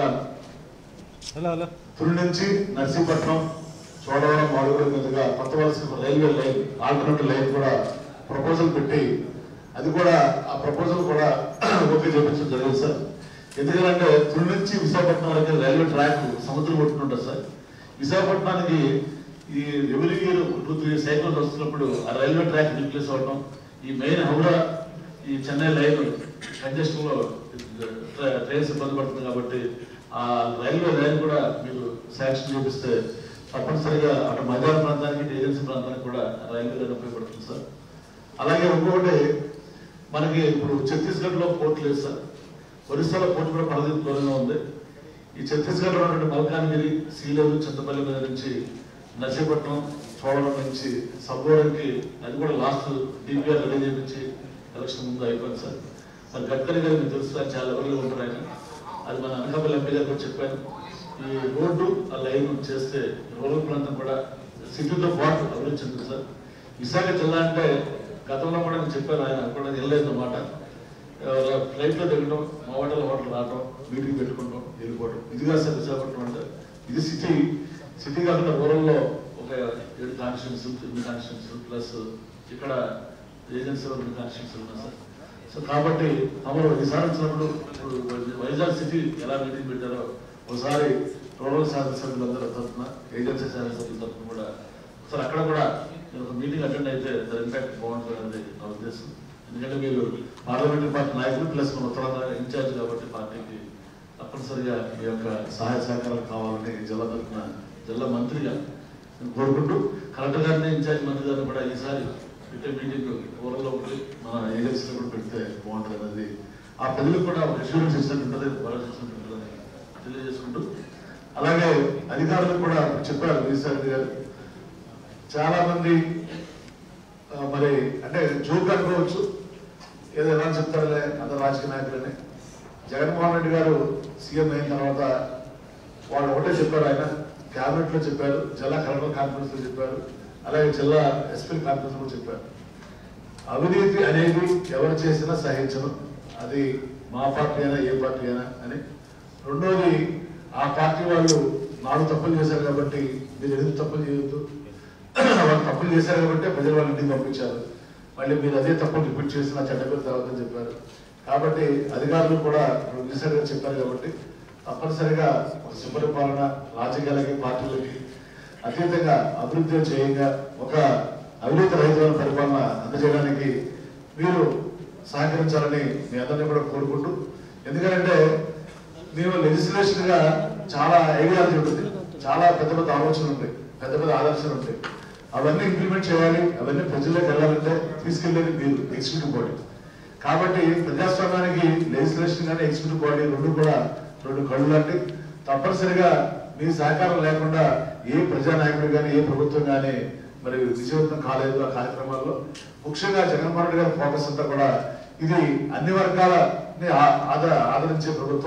B: హలో హలో
A: తుని నుంచి నర్సీపట్నం చోడవరం మాడుగుల మీదుగా Kothavalasa railway line alternative line కూడా ప్రపోజల్ పెట్టి అది కూడా ఆ ప్రపోజల్ కూడా ఓకే చేపించడం జరిగింది సార్ ఎందుకంటే తుని నుంచి విశాఖపట్నం వరకు రైల్వే ట్రాక్ సముద్రం కొట్టుకుంటుంది సార్ విశాఖపట్నానికి ఈ ఎవరి ఇయర్ టూ త్రీ సైకిల్స్ వస్తున్నప్పుడు ఆ రైల్వే ట్రాక్ రిప్లేస్ అవ్వడం ఈ మెయిన్ హౌరా ఈ చెన్నై లైన్ కంజెషన్ లో ట్ర- ట్రైన్స్ ఇబ్బంది పడుతుంది కాబట్టి ఆ రైల్వే లైన్ కూడా మీరు శాంక్షన్ చేపిస్తే తప్పనిసరిగా అటు మైదాన ప్రాంతానికి ఏజెన్సీ ప్రాంతానికి కూడా రైల్వే లైన్ ఉపయోగపడుతుంది సార్ అలాగే ఇంకొకటి మనకి ఇప్పుడు ఛత్తీస్గఢ్ లో పోర్ట్ లేదు సార్ ఒరిస్సాలో పోర్ట్ కూడా పరదీప్ దూరంగా ఉంది ఈ ఛత్తీస్గఢ్ లో ఉన్నటువంటి మల్కాన్గిరి సీలేరు చింతపల్లి మీద నుంచి నర్సీపట్నం చోడవరం నుంచి సబ్బోరంకి అది కూడా లాస్ట్ డిపిఆర్ రెడీ చేయించి ఎలక్షన్ ముందు అయిపోయింది సార్ మరి గడ్కరీ గారు మీకు తెలుసు ఆయన చాలా ఎవరిలో ఉంటారు ఆయన అది మన అనకాపల్లి ఎంపీ గారు కూడా చెప్పాను ఈ రోడ్డు ఆ లైన్ చేస్తే రూరల్ ప్రాంతం కూడా సిటీతో పాటు అభివృద్ధి చెందుతుంది సార్ విశాఖ జిల్లా అంటే గతంలో కూడా నేను చెప్పాను ఆయన కూడా వెళ్ళలేదు అన్నమాట ఫ్లైట్ లో దిగడం మా హోటల్ హోటల్ రావడం మీటింగ్ పెట్టుకుంటాం వెళ్ళిపోవడం ఇదిగా సార్ విశాఖపట్నం అంటే ఇది సిటీ సిటీ కాకుండా రూరల్లో ఒక ఏడు కాన్స్టిట్యూన్స్ ఎనిమిది కాన్స్టిట్యూన్స్ ప్లస్ ఇక్కడ ఏజెన్సీలో రెండు కాన్స్టిట్యూన్స్ ఉన్నాయి సార్ సో కాబట్టి తమరు ఈసారి వచ్చినప్పుడు ఇప్పుడు వైజాగ్ సిటీ ఎలా మీటింగ్ పెట్టారో ఒకసారి రూరల్ శాసనసభ్యులందరూ తరఫున ఏజెన్సీ శాసనసభ్యుల తరఫున కూడా ఒకసారి అక్కడ కూడా నేను ఒక మీటింగ్ అటెండ్ అయితే దాని ఇంపాక్ట్ బాగుంటుంది అనేది నా ఉద్దేశం ఎందుకంటే మీరు పార్లమెంటరీ పార్టీ నాయకులు ప్లస్ మన ఉత్తరాంధ్ర ఇన్ఛార్జ్ కాబట్టి పార్టీకి తప్పనిసరిగా మీ యొక్క సహాయ సహకారాలు కావాలని జిల్లా తరఫున జిల్లా మంత్రిగా నేను కోరుకుంటూ కలెక్టర్ గారిని ఇన్ఛార్జ్ మంత్రి గారిని కూడా ఈసారి పెట్టే మీటింగ్ ఊరలో ఒకటి మన ఏజెన్సీలో కూడా పెడితే బాగుంటుంది అనేది ఆ ప్రజలకు కూడా ఒక అష్యూరెన్స్ ఇచ్చినట్టు ఉంటుంది భరోసా ఇచ్చినట్టు ఉంటుందని తెలియజేసుకుంటూ అలాగే అధికారులకు కూడా చెప్పారు విజయసాయి గారు చాలా మంది ఆ, మరి అంటే జోక్ అనుకోవచ్చు ఏదో ఎలా చెప్తారులే అందరు రాజకీయ నాయకులని జగన్మోహన్ రెడ్డి గారు సీఎం అయిన తర్వాత వాళ్ళు ఒకటే చెప్పారు ఆయన క్యాబినెట్ లో చెప్పారు జిల్లా కలెక్టర్ కాన్ఫరెన్స్ లో చెప్పారు అలాగే జిల్లా ఎస్పీ కాన్ఫరెన్స్ లో చెప్పారు అవినీతి అనేది ఎవరు చేసినా సహించను అది మా పార్టీ అయినా ఏ పార్టీ అయినా అని రెండోది ఆ పార్టీ వాళ్ళు నాలుగు తప్పులు చేశారు కాబట్టి మీరు ఎందుకు తప్పులు చేయొద్దు వాళ్ళు తప్పులు చేశారు కాబట్టి ప్రజలు వాళ్ళ ఇంటికి పంపించారు మళ్ళీ మీరు అదే తప్పులు రిపీట్ చేసిన చెడ్డ పేరు తర్వాతని చెప్పారు కాబట్టి అధికారులు కూడా రిజిస్టర్ గారు చెప్పారు కాబట్టి తప్పనిసరిగా ఒక సుపరిపాలన రాజకీయాలకి పార్టీలకి అతీతంగా అభివృద్ధి చేయంగా ఒక అవినీతి రహితమైన పరిపాలన అందజేయడానికి మీరు సహకరించాలని మీ అందరినీ కూడా కోరుకుంటూ ఎందుకంటే మేము లెజిస్లేషన్ గా చాలా ఐడియాలజీ ఉంటుంది చాలా పెద్ద పెద్ద ఆలోచనలు ఉంటాయి పెద్ద పెద్ద ఆదర్శాలు ఉంటాయి అవన్నీ ఇంప్లిమెంట్ చేయాలి అవన్నీ ప్రజల్లోకి వెళ్ళాలంటే తీసుకెళ్లేది మీరు ఎగ్జిక్యూటివ్ బాడీ కాబట్టి ప్రజాస్వామ్యానికి లెజిస్లేషన్ కానీ ఎగ్జిక్యూటివ్ బాడీ రెండు కూడా రెండు కళ్ళు లాంటి తప్పనిసరిగా మీ సహకారం లేకుండా ఏ ప్రజానాయకుడు కానీ ఏ ప్రభుత్వం కానీ మరి విజయవంతం కాలేదు ఆ కార్యక్రమాల్లో ముఖ్యంగా జగన్మోహన్ రెడ్డి గారి ఫోకస్ అంతా కూడా ఇది అన్ని వర్గాలని ఆ- ఆద- ఆదరించే ప్రభుత్వం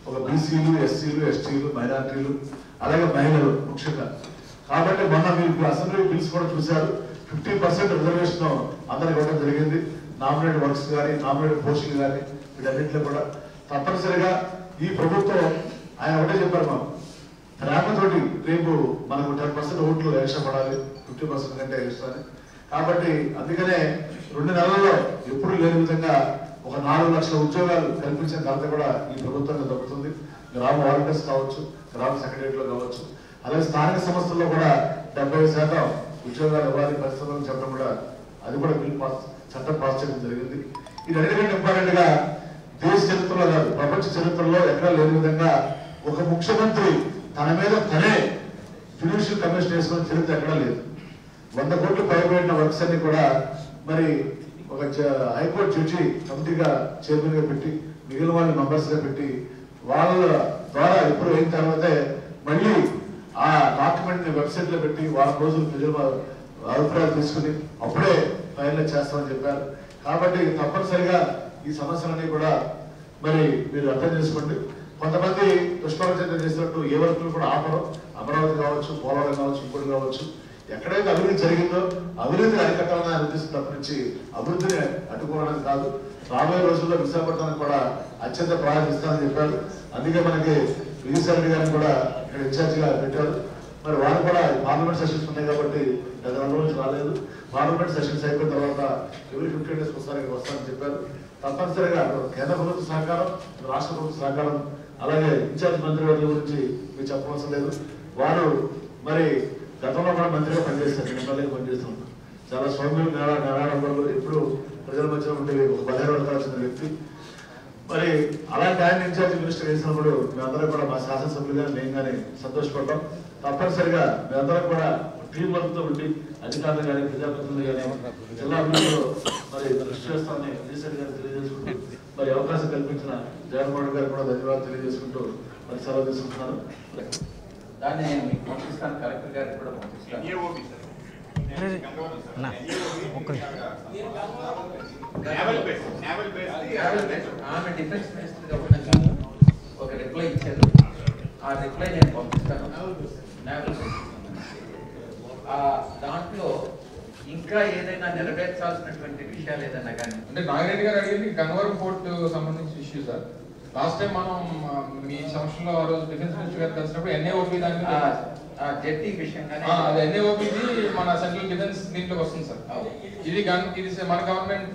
A: ఒక బీసీలు ఎస్సీలు ఎస్టీలు మైనార్టీలు అలాగే మహిళలు ముఖ్యంగా కాబట్టి మొన్న మీరు అసెంబ్లీ బిల్స్ కూడా చూశారు ఫిఫ్టీ పర్సెంట్ రిజర్వేషన్ అందరికి ఇవ్వడం జరిగింది నామినేట్ వర్క్స్ కానీ నామినేట్ పోస్టులు కానీ వీటన్నింటిలో కూడా తప్పనిసరిగా ఈ ప్రభుత్వం ఆయన ఒకటే చెప్పారు మాకు ప్రేమతోటి రేపు మనకు టెన్ పర్సెంట్ ఓట్లు ఎక్స్ట్రా పడాలి ఫిఫ్టీ పర్సెంట్ కంటే ఎక్స్ట్రా అని కాబట్టి అందుకనే రెండు నెలల్లో ఎప్పుడు లేని విధంగా ఒక నాలుగు లక్షల ఉద్యోగాలు కల్పించిన ఘనత కూడా ఈ ప్రభుత్వంగా దొరుకుతుంది గ్రామ వాలంటీర్స్ కావచ్చు గ్రామ సెక్రటరీలో కావచ్చు అలాగే స్థానిక సంస్థల్లో కూడా డెబ్బై శాతం ఉద్యోగాలు ఇవ్వాలి పరిశ్రమలు చెప్పడం కూడా అది కూడా బిల్ పాస్ చట్టం పాస్ చేయడం జరిగింది ఇది అన్నిటికంటే ఇంపార్టెంట్ గా దేశ చరిత్రలో కాదు ప్రపంచ చరిత్రలో ఎక్కడ లేని విధంగా ఒక ముఖ్యమంత్రి తన మీద తనే జ్యుడిషియల్ కమిషన్ వేసుకున్న చరిత్ర ఎక్కడా లేదు వంద కోట్లు పైబడిన వర్క్స్ అన్ని కూడా మరి ఒక జ- హైకోర్టు జడ్జి కమిటీగా చైర్మన్ గా పెట్టి మిగిలిన వాళ్ళని మెంబర్స్ గా పెట్టి వాళ్ళ ద్వారా ఎప్పుడు అయిన తర్వాతే మళ్ళీ ఆ డాక్యుమెంట్ ని వెబ్సైట్ లో పెట్టి వారం రోజులు ప్రజల అభిప్రాయాలు తీసుకుని అప్పుడే ఫైనల్ చేస్తామని చెప్పారు కాబట్టి తప్పనిసరిగా ఈ సమస్యలన్నీ కూడా మరి మీరు అర్థం చేసుకోండి కొంతమంది దుష్ప్రచారం చేసినట్టు ఏ వర్కులు కూడా ఆపరు అమరావతి కావచ్చు పోలవరం కావచ్చు ఇంకోటి కావచ్చు ఎక్కడైతే అభివృద్ధి జరిగిందో అభివృద్ధిని అరికట్టాలనే ఉద్దేశం తప్పనించి అభివృద్ధిని అడ్డుకోవడానికి కాదు రాబోయే రోజుల్లో విశాఖపట్నానికి కూడా అత్యంత ప్రారంభిస్తానని చెప్పారు అందుకే మనకి విజయసాయి గారిని కూడా ఇక్కడ ఇన్ఛార్జ్ గా పెట్టారు మరి వారు కూడా పార్లమెంట్ సెషన్స్ ఉన్నాయి కాబట్టి గత రెండు రోజులు రాలేదు పార్లమెంట్ సెషన్స్ అయిపోయిన తర్వాత ఎవరి ఫిఫ్టీన్ డేస్ ఒకసారి ఇక్కడ వస్తారని చెప్పారు తప్పనిసరిగా కేంద్ర ప్రభుత్వ సహకారం రాష్ట్ర ప్రభుత్వ సహకారం అలాగే ఇన్ఛార్జ్ మంత్రి వర్గం గురించి మీకు చెప్పవలసిన లేదు వారు మరి గతంలో కూడా మంత్రిగా పనిచేస్తారు ఎమ్మెల్యేగా పనిచేస్తున్నారు చాలా సౌమ్యులు నేర నేరాడంబరులు ఎప్పుడు ప్రజల మధ్య ఉండే ఒక బలహీనపడాల్సిన వ్యక్తి మరి అలాంటి ఆయన ఇన్ఛార్జ్ మినిస్టర్ వేసినప్పుడు మేమందరం కూడా మా శాసనసభ్యులుగా మేము కానీ సంతోషపడ్డాం తప్పనిసరిగా మేమందరం కూడా టీం వర్క్ తో ఉండి అధికారులు కానీ ప్రజాప్రతినిధులు కానీ జిల్లా అభివృద్ధిలో మరి కృషి చేస్తామని విజయసాయి గారు తెలియజేసుకుంటూ మరి అవకాశం కల్పించిన జగన్మోహన్ రెడ్డి గారు కూడా ధన్యవాదాలు తెలియజేసుకుంటూ మరి సెలవు తీసుకుంటున్నాను
E: దాన్ని నేను మీకు పంపిస్తాను కలెక్టర్ గారికి కూడా పంపిస్తాను ఆమె డిఫెన్స్ మినిస్టర్ గా ఉండగా ఒక రిప్లై ఇచ్చారు ఆ రిప్లై నేను పంపిస్తాను నావల్ బేస్. ఆ దాంట్లో ఇంకా ఏదైనా నెరవేర్చాల్సినటువంటి విషయాలు ఏదైనా కానీ
G: అంటే నాగిరెడ్డి గారు అడిగింది గన్నవరం పోర్ట్ సంబంధించిన ఇష్యూ సార్ లాస్ట్ టైం మనం ఆ, మీ సంవత్సరంలో ఆ రోజు డిఫెన్స్ మినిస్టర్ గారు కలిసినప్పుడు ఎన్ఏఓపి దాని మీద
E: ఆ జెట్టి విషయంగానే
G: ఆ, అది ఎన్ఏఓపిది మన సెంట్రల్ డిఫెన్స్ దీంట్లోకి వస్తుంది సార్ ఇది గన్ ఇది మన government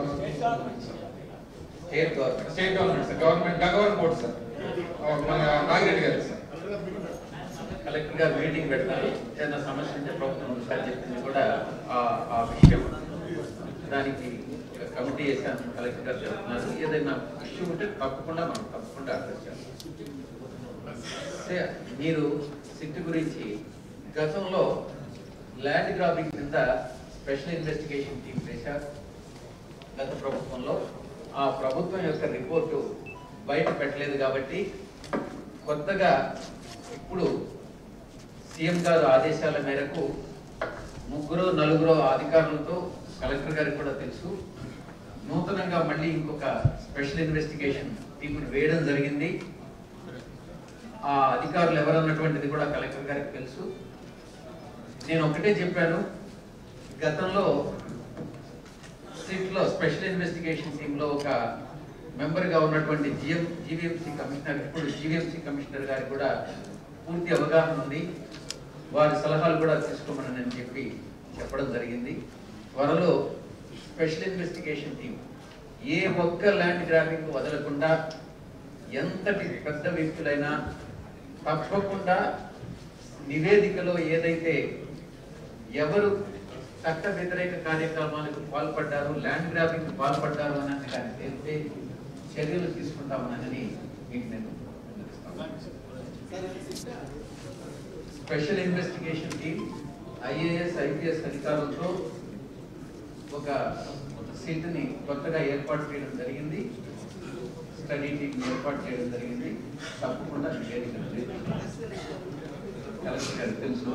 E: state government
G: state government sir government Gannavaram port sir ఆ, మన నాగిరెడ్డి గారు సార్
E: కలెక్టర్ గారు మీటింగ్ పెడతారు ఏదైనా సమస్య ఉంటే ప్రభుత్వం ఒకసారి చెప్పింది కూడా ఆ ఆ విషయం దానికి కమిటీ వేసాను కలెక్టర్ గారు చెప్తున్నారు ఏదైనా ఇష్యూ ఉంటే తప్పకుండా మనం తప్పకుండా అడ్రస్ చేస్తాం సే, మీరు సిట్ గురించి గతంలో ల్యాండ్ గ్రాబింగ్ కింద స్పెషల్ ఇన్వెస్టిగేషన్ టీం వేశారు గత ప్రభుత్వంలో ఆ ప్రభుత్వం యొక్క రిపోర్టు బయట పెట్టలేదు కాబట్టి కొత్తగా ఇప్పుడు సీఎం గారు ఆదేశాల మేరకు ముగ్గురు నలుగురు అధికారులతో కలెక్టర్ గారికి కూడా తెలుసు నూతనంగా మళ్ళీ ఇంకొక స్పెషల్ ఇన్వెస్టిగేషన్ టీంను వేయడం జరిగింది ఆ అధికారులు ఎవరన్నటువంటిది కూడా కలెక్టర్ గారికి తెలుసు నేను ఒకటే చెప్పాను గతంలో సిట్ లో స్పెషల్ ఇన్వెస్టిగేషన్ టీమ్ లో ఒక మెంబర్ గా ఉన్నటువంటి జిఎం జీవీఎంసీ కమిషనర్ ఇప్పుడు జీవీఎంసీ కమిషనర్ గారికి కూడా పూర్తి అవగాహన ఉంది వారి సలహాలు కూడా తీసుకోమని నేను చెప్పి చెప్పడం జరిగింది త్వరలో స్పెషల్ ఇన్వెస్టిగేషన్ టీం ఏ ఒక్క ల్యాండ్ గ్రాబింగ్ వదలకుండా ఎంతటి పెద్ద వ్యక్తులైనా తప్పకుండా నివేదికలో ఏదైతే ఎవరు చట్ట వ్యతిరేక కార్యక్రమాలకు పాల్పడ్డారు ల్యాండ్ గ్రాబింగ్ పాల్పడ్డారు అని కానీ తెలిస్తే చర్యలు తీసుకుంటామని మీకు నేను విన్నవిస్తాను. Special investigation team IAS IPS అధికారులతో ఒక సీటుని కొత్తగా ఏర్పాటు చేయడం జరిగింది స్టడీ టీం ఏర్పాటు చేయడం జరిగింది తప్పకుండా నివేదికలు కలెక్టర్ గారికి తెలుసు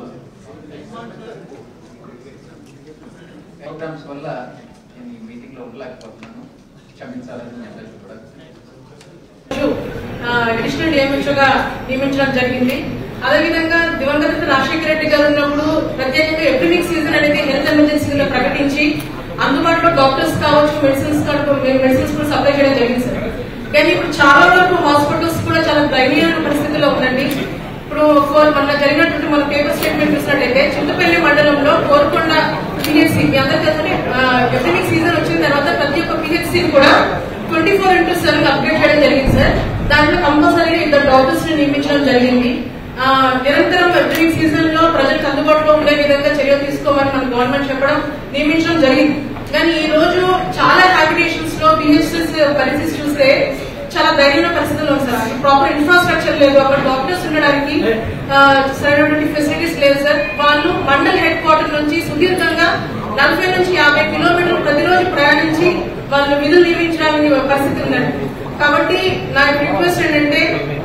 E: ప్రోగ్రామ్స్ వల్ల నేను ఈ మీటింగ్ లో ఉండలేకపోతున్నాను క్షమించాలని మీ అందరికీ కూడా
H: అడిషనల్ డిఎంహెచ్ఓగా నియమించడం జరిగింది అదేవిధంగా దివంగత రాజశేఖర రెడ్డి గారు ఉన్నప్పుడు ప్రత్యేకంగా ఎపిడమిక్ సీజన్ అనేది హెల్త్ ఎమర్జెన్సీ కింద ప్రకటించి అందుబాటులో డాక్టర్స్ కావచ్చు మెడిసిన్స్ కావచ్చు మెడిసిన్స్ కూడా సప్లై చేయడం జరిగింది సార్ కానీ ఇప్పుడు చాలా వరకు హాస్పిటల్స్ కూడా చాలా దయనీయమైన పరిస్థితిలో ఉందండి ఇప్పుడు ఫోర్ మొన్న జరిగినటువంటి మన పేపర్ స్టేట్మెంట్ చూసినట్లయితే చింతపల్లి మండలంలో కోరుకొండ పిహెచ్సి మీ అందరికీ తెలుసండి ఎపిడమిక్ సీజన్ వచ్చిన తర్వాత ప్రతి ఒక్క పిహెచ్సి కూడా twenty four into seven update చేయడం జరిగింది సార్ దాంట్లో కంపల్సరీగా ఇద్దరు డాక్టర్స్ ని నియమించడం జరిగింది ఆ, నిరంతరం ఎపిడమిక్ సీజన్ లో ప్రజలకు అందుబాటులో ఉండే విధంగా చర్యలు తీసుకోమని మన గవర్నమెంట్ చెప్పడం నియమించడం జరిగింది కానీ ఈ రోజు చాలా హ్యాబిటేషన్స్ లో పిహెచ్ఎస్ పరిస్థితి చూస్తే చాలా దైర్యమైన పరిస్థితుల్లో ఉంది సార్ ప్రాపర్ ఇన్ఫ్రాస్ట్రక్చర్ లేదు అక్కడ డాక్టర్స్ ఉండడానికి ఆ, సరైనటువంటి ఫెసిలిటీస్ లేవు సార్ వాళ్ళు మండల్ హెడ్ క్వార్టర్ నుంచి సుదీర్ఘంగా నలభై నుంచి యాభై కిలోమీటర్లు ప్రతిరోజు ప్రయాణించి వాళ్ళు విధులు నియమించడానికి పరిస్థితి ఉందండి కాబట్టి నా రిక్వెస్ట్ ఏంటంటే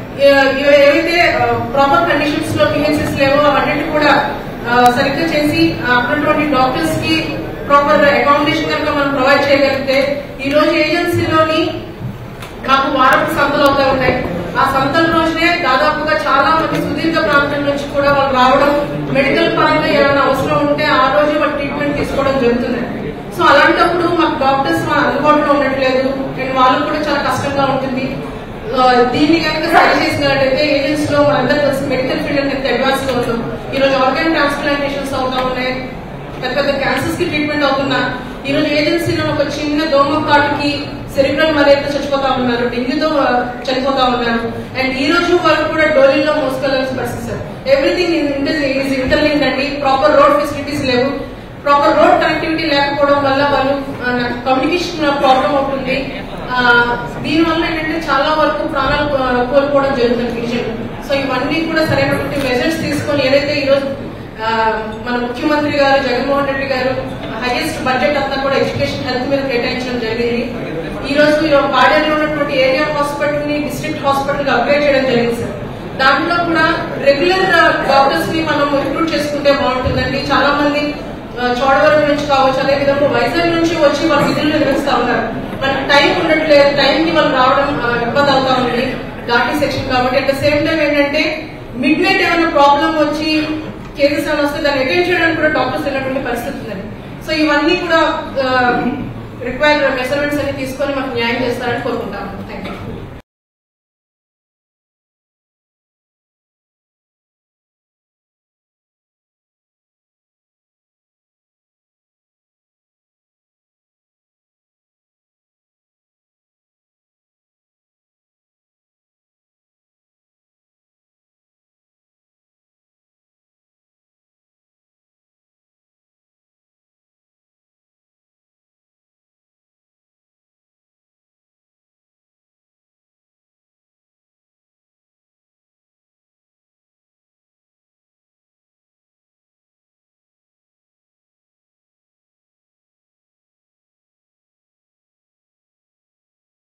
H: ఏ- ఏ- ఏవైతే ప్రాపర్ కండిషన్స్ లో పిహెచ్ఎస్ లేవో అవన్నిటి కూడా ఆ, సరిగ్గా చేసి ఆ, అక్కడున్నటువంటి డాక్టర్స్ కి ప్రాపర్ అకామిడేషన్ కనుక మనం ప్రొవైడ్ చేయగలిగితే ఈ రోజు ఏజెన్సీలోని మాకు వారపు సంతలు అవుతా ఉంటాయి ఆ సంతల రోజునే దాదాపుగా చాలా మంది సుదీర్ఘ ప్రాంతం నుంచి కూడా వాళ్ళు రావడం మెడికల్ పరంగా ఏమైనా అవసరం ఉంటే ఆ రోజు వాళ్ళు ట్రీట్మెంట్ తీసుకోవడం జరుగుతుంది సో అలాంటప్పుడు మాకు డాక్టర్స్ మన అందుబాటులో ఉండట్లేదు అండ్ వాళ్ళకు కూడా చాలా కష్టంగా ఉంటుంది ఆ, దీన్ని కనుక సరి చేసినట్టయితే ఏజెన్సీ లో మనందరూ తెలిసి మెడికల్ ఫీల్డ్ అనేది అడ్వాన్స్ లో ఉన్నాం ఈ రోజు ఆర్గాన్ ట్రాన్స్ప్లాంటేషన్స్ అవుతా ఉన్నాయి పెద్ద పెద్ద క్యాన్సర్స్ కి ట్రీట్మెంట్ అవుతున్నా ఈ రోజు ఏజెన్సీలో ఒక చిన్న దోమ కాటుకి సెరిబ్రల్ మలేరియా చచ్చిపోతా ఉన్నారు డెంగ్యూతో ఆ, చనిపోతా ఉన్నారు అండ్ ఈ రోజు వరకు కూడా డోలీలో మోసుకెళ్లాల్సిన పరిస్థితి సార్ ఎవ్రీథింగ్ ఈజ్ ఇంటర్లింక్ అండి ప్రాపర్ రోడ్ ఫెసిలిటీస్ లేవు ప్రాపర్ రోడ్ కనెక్టివిటీ లేకపోవడం వల్ల వాళ్ళు కమ్యూనికేషన్ ప్రాబ్లం అవుతుంది ఆ, దీని వల్ల ఏంటంటే చాలా వరకు ప్రాణాలు ఆ, కోల్పోవడం జరుగుతుంది గిరిజనులు సో ఇవన్నీ కూడా సరైనటువంటి మెజర్స్ తీసుకొని ఏదైతే ఈరోజు ఆ, మన ముఖ్యమంత్రి గారు జగన్మోహన్ రెడ్డి గారు హైయెస్ట్ బడ్జెట్ అంతా కూడా ఎడ్యుకేషన్ హెల్త్ మీద కేటాయించడం జరిగింది ఈ రోజు ఈ పాడేరులో ఉన్నటువంటి ఏరియా హాస్పిటల్ ని డిస్ట్రిక్ట్ హాస్పిటల్ గా అప్గ్రేడ్ చేయడం జరిగింది సార్ దాంట్లో కూడా రెగ్యులర్ డాక్టర్స్ ని మనం రిక్రూట్ చేసుకుంటే బాగుంటుందండి చాలా మంది ఆ, చోడవరం నుంచి కావచ్చు అదే విధంగా వైజాగ్ నుంచి వచ్చి వాళ్ళు విధులు నిర్వహిస్తా ఉన్నారు మనకి టైం ఉండట్లేదు టైం కి వాళ్ళు రావడం ఆ, ఇబ్బంది అవుతా ఉంది ఘాటీ సెక్షన్ కాబట్టి అట్ ద సేమ్ టైం ఏంటంటే మిడ్ నైట్ ఏమైనా ప్రాబ్లం వచ్చి కేసెస్ ఏమైనా వస్తే దాన్ని అటెండ్ చేయడానికి కూడా డాక్టర్స్ వెళ్ళినటువంటి పరిస్థితి ఉందండి సో ఇవన్నీ కూడా రిక్వైర్డ్ మెజర్మెంట్స్ అన్ని తీసుకొని మాకు న్యాయం చేస్తారని కోరుకుంటాము